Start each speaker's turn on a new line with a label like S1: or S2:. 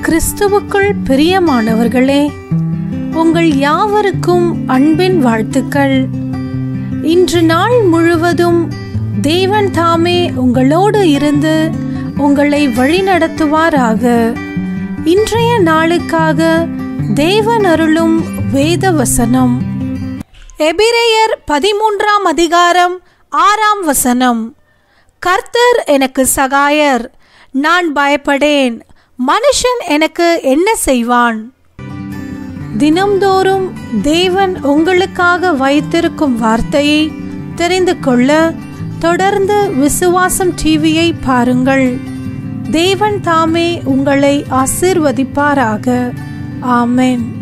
S1: கிறிஸ்துவுக்குள் பிரியமானவர்களே உங்கள் யாவருக்கும் அன்பின் வாழ்த்துக்கள் இன்று நாள் முழுவதும் தேவன் தாமே உங்களோடு இருந்து உங்களை வழிநடத்துவாராக இன்றைய நாளுக்காக தேவன் அருளும் வேத வசனம் எபிரேயர் பதிமூன்றாம் அதிகாரம் ஆறாம் வசனம் கர்த்தர் எனக்கு சகாயர் நான் பயப்படேன் மனுஷன் எனக்கு என்ன செய்வான் தினம்தோறும் தேவன் உங்களுக்காக வைத்திருக்கும் வார்த்தையை தெரிந்து கொள்ள தொடர்ந்து விசுவாசம் டிவியை பாருங்கள் தேவன் தாமே உங்களை ஆசீர்வதிப்பாராக ஆமென்